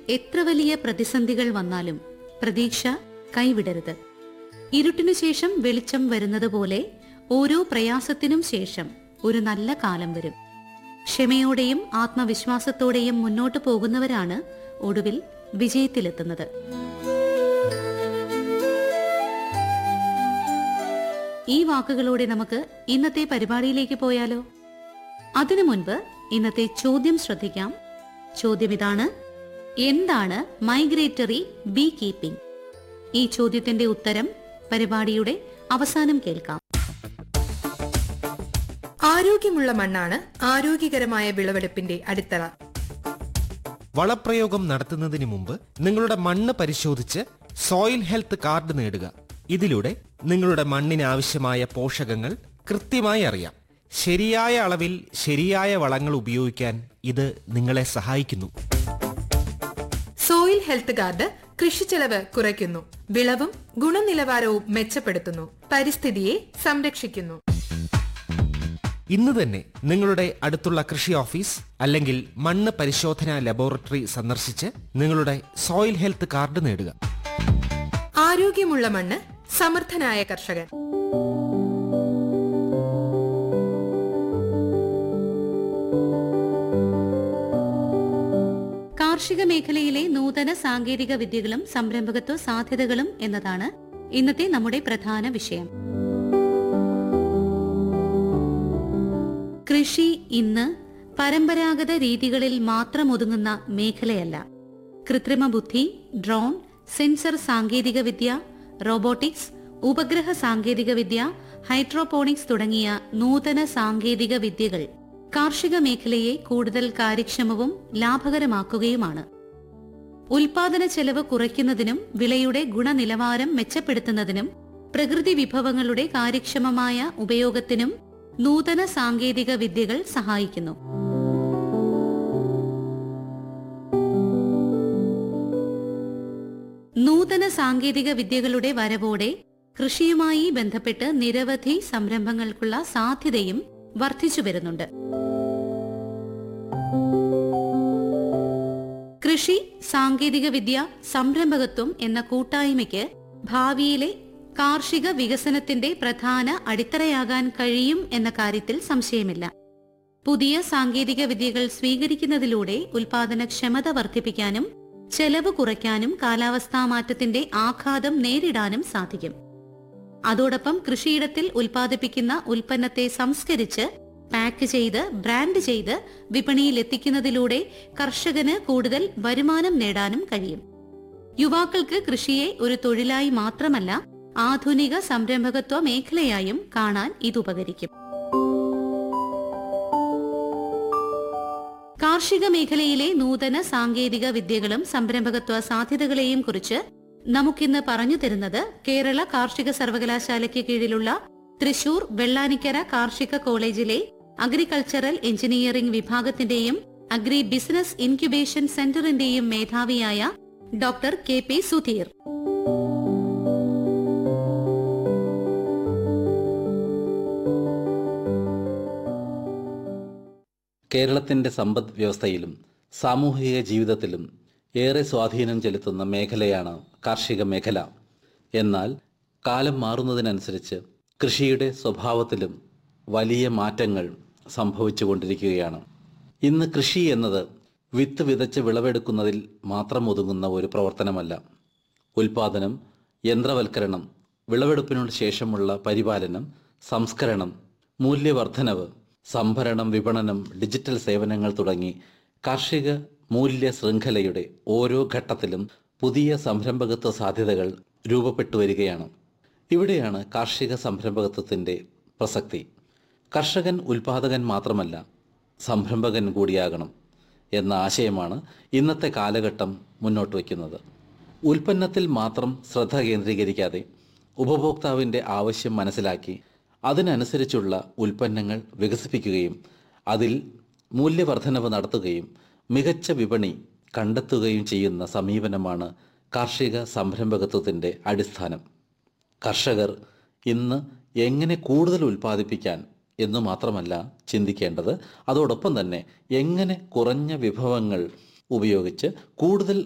എത്ര വലിയ പ്രതിസന്ധികൾ വന്നാലും പ്രതീക്ഷ കൈവിടരുത് ഇരുട്ടിനു ശേഷം വെളിച്ചം വരുന്നത് പോലെ ഓരോ പ്രയാസത്തിനും ശേഷം ഒരു നല്ല കാലം വരും ക്ഷമയോടെയും ആത്മവിശ്വാസത്തോടെയും മുന്നോട്ടു പോകുന്നവരാണ് ഒടുവിൽ വിജയത്തിലെത്തുന്നത് ഈ വാക്കുകളോടെ നമുക്ക് ഇന്നത്തെ പരിപാടിയിലേക്ക് പോയാലോ അതിനു മുൻപ് ഇന്നത്തെ ചോദ്യം ശ്രദ്ധിക്കാം ചോദ്യം ഇതാണ് എന്താണ് മൈഗ്രേറ്ററി ബീ കീപ്പിംഗ് ഈ ചോദ്യത്തിന്റെ ഉത്തരം പരിപാടിയുടെ അവസാനം കേൾക്കാം ആരോഗ്യമുള്ള മണ്ണാണ് ആരോഗ്യകരമായ വിളവെടുപ്പിന്റെ അടിത്തറ വളപ്രയോഗം നടത്തുന്നതിന് മുമ്പ് നിങ്ങളുടെ മണ്ണ് പരിശോധിച്ച് സോയിൽ ഹെൽത്ത് കാർഡ് നേടുക ഇതിലൂടെ നിങ്ങളുടെ മണ്ണിന് ആവശ്യമായ പോഷകങ്ങൾ കൃത്യമായി അറിയാം ശരിയായ അളവിൽ ശരിയായ വളങ്ങൾ ഉപയോഗിക്കാൻ ഇത് നിങ്ങളെ സഹായിക്കുന്നു സോയിൽ ഹെൽത്ത് കാർഡ് കൃഷിച്ചെലവ് കുറയ്ക്കുന്നു വിളവും ഗുണനിലവാരവും മെച്ചപ്പെടുത്തുന്നു പരിസ്ഥിതിയെ സംരക്ഷിക്കുന്നു ഇന്ന് തന്നെ നിങ്ങളുടെ അടുത്തുള്ള കൃഷി ഓഫീസ് അല്ലെങ്കിൽ മണ്ണ് പരിശോധനാ ലബോറട്ടറി സന്ദർശിച്ച് നിങ്ങളുടെ സോയിൽ ഹെൽത്ത് കാർഡ് നേടുക ആരോഗ്യമുള്ള മണ്ണ് സമർത്ഥനായ കർഷകൻ കാർഷിക മേഖലയിലെ നൂതന സാങ്കേതിക വിദ്യകളും സംരംഭകത്വ സാധ്യതകളും എന്നതാണ് ഇന്നത്തെ നമ്മുടെ പ്രധാന വിഷയം കൃഷി ഇന്ന് പരമ്പരാഗത രീതികളിൽ മാത്രം ഒതുങ്ങുന്ന മേഖലയല്ല കൃത്രിമ ബുദ്ധി ഡ്രോൺ സെൻസർ സാങ്കേതിക വിദ്യ റോബോട്ടിക്സ് ഉപഗ്രഹ സാങ്കേതിക വിദ്യ ഹൈഡ്രോപോണിക്സ് തുടങ്ങിയ നൂതന സാങ്കേതിക വിദ്യകൾ കാർഷിക മേഖലയെ കൂടുതൽ കാര്യക്ഷമവും ലാഭകരമാക്കുകയുമാണ് ഉൽപാദന ചെലവ് കുറയ്ക്കുന്നതിനും വിളയുടെ ഗുണനിലവാരം മെച്ചപ്പെടുത്തുന്നതിനും പ്രകൃതി വിഭവങ്ങളുടെ കാര്യക്ഷമമായ ഉപയോഗത്തിനും നൂതന സാങ്കേതിക വിദ്യകൾ സഹായിക്കുന്നു നൂതന സാങ്കേതിക വിദ്യകളുടെ വരവോടെ കൃഷിയുമായി ബന്ധപ്പെട്ട് നിരവധി സംരംഭങ്ങൾക്കുള്ള സാധ്യതയും വർദ്ധിച്ചു വരുന്നുണ്ട് കൃഷി സാങ്കേതിക വിദ്യ സംരംഭകത്വം എന്ന കൂട്ടായ്മയ്ക്ക് ഭാവിയിലെ കാർഷിക വികസനത്തിന്റെ പ്രധാന അടിത്തറയാകാൻ കഴിയും എന്ന കാര്യത്തിൽ സംശയമില്ല പുതിയ സാങ്കേതിക വിദ്യകൾ സ്വീകരിക്കുന്നതിലൂടെ ഉൽപാദനക്ഷമത വർദ്ധിപ്പിക്കാനും ചെലവ് കുറയ്ക്കാനും കാലാവസ്ഥാ മാറ്റത്തിന്റെ ആഘാതം നേരിടാനും സാധിക്കും അതോടൊപ്പം കൃഷിയിടത്തിൽ ഉൽപ്പാദിപ്പിക്കുന്ന ഉൽപ്പന്നത്തെ സംസ്കരിച്ച് പാക്ക് ചെയ്ത് ബ്രാൻഡ് ചെയ്ത് വിപണിയിൽ എത്തിക്കുന്നതിലൂടെ കർഷകന് കൂടുതൽ വരുമാനം നേടാനും കഴിയും യുവാക്കൾക്ക് കൃഷിയെ ഒരു തൊഴിലായി മാത്രമല്ല ആധുനിക സംരംഭകത്വ മേഖലയായും കാണാൻ ഇതുപകരിക്കും കാർഷിക മേഖലയിലെ നൂതന സാങ്കേതിക വിദ്യകളും സംരംഭകത്വ സാധ്യതകളെയും കുറിച്ച് നമുക്കിന്ന് പറഞ്ഞു തരുന്നത് കേരള കാർഷിക സർവകലാശാലയ്ക്ക് കീഴിലുള്ള തൃശൂർ വെള്ളാനിക്കര കാർഷിക കോളേജിലെ അഗ്രികൾച്ചറൽ എഞ്ചിനീയറിംഗ് വിഭാഗത്തിന്റെയും അഗ്രി ബിസിനസ് ഇൻക്യുബേഷൻ സെന്ററിന്റെയും മേധാവിയായ ഡോക്ടർ കെ പി സുധീർ കേരളത്തിൻ്റെ സമ്പദ് വ്യവസ്ഥയിലും സാമൂഹിക ജീവിതത്തിലും ഏറെ സ്വാധീനം ചെലുത്തുന്ന മേഖലയാണ് കാർഷിക മേഖല എന്നാൽ കാലം മാറുന്നതിനനുസരിച്ച് കൃഷിയുടെ സ്വഭാവത്തിലും വലിയ മാറ്റങ്ങൾ സംഭവിച്ചുകൊണ്ടിരിക്കുകയാണ് ഇന്ന് കൃഷി എന്നത് വിത്ത് വിതച്ച് വിളവെടുക്കുന്നതിൽ മാത്രം ഒതുങ്ങുന്ന ഒരു പ്രവർത്തനമല്ല ഉൽപാദനം യന്ത്രവൽക്കരണം വിളവെടുപ്പിനു ശേഷമുള്ള പരിപാലനം സംസ്കരണം മൂല്യവർദ്ധനവ് സംഭരണം വിപണനം ഡിജിറ്റൽ സേവനങ്ങൾ തുടങ്ങി കാർഷിക മൂല്യ ശൃംഖലയുടെ ഓരോ ഘട്ടത്തിലും പുതിയ സംരംഭകത്വ സാധ്യതകൾ രൂപപ്പെട്ടു വരികയാണ് ഇവിടെയാണ് കാർഷിക സംരംഭകത്വത്തിൻ്റെ പ്രസക്തി കർഷകൻ ഉൽപാദകൻ മാത്രമല്ല സംരംഭകൻ കൂടിയാകണം എന്ന ആശയമാണ് ഇന്നത്തെ കാലഘട്ടം മുന്നോട്ട് വയ്ക്കുന്നത് ഉൽപ്പന്നത്തിൽ മാത്രം ശ്രദ്ധ കേന്ദ്രീകരിക്കാതെ ഉപഭോക്താവിൻ്റെ ആവശ്യം മനസ്സിലാക്കി അതിനനുസരിച്ചുള്ള ഉൽപ്പന്നങ്ങൾ വികസിപ്പിക്കുകയും അതിൽ മൂല്യവർദ്ധനവ് നടത്തുകയും മികച്ച വിപണി കണ്ടെത്തുകയും ചെയ്യുന്ന സമീപനമാണ് കാർഷിക സംരംഭകത്വത്തിൻ്റെ അടിസ്ഥാനം കർഷകർ ഇന്ന് എങ്ങനെ കൂടുതൽ ഉൽപ്പാദിപ്പിക്കാൻ എന്നു മാത്രമല്ല ചിന്തിക്കേണ്ടത് അതോടൊപ്പം തന്നെ എങ്ങനെ കുറഞ്ഞ വിഭവങ്ങൾ ഉപയോഗിച്ച് കൂടുതൽ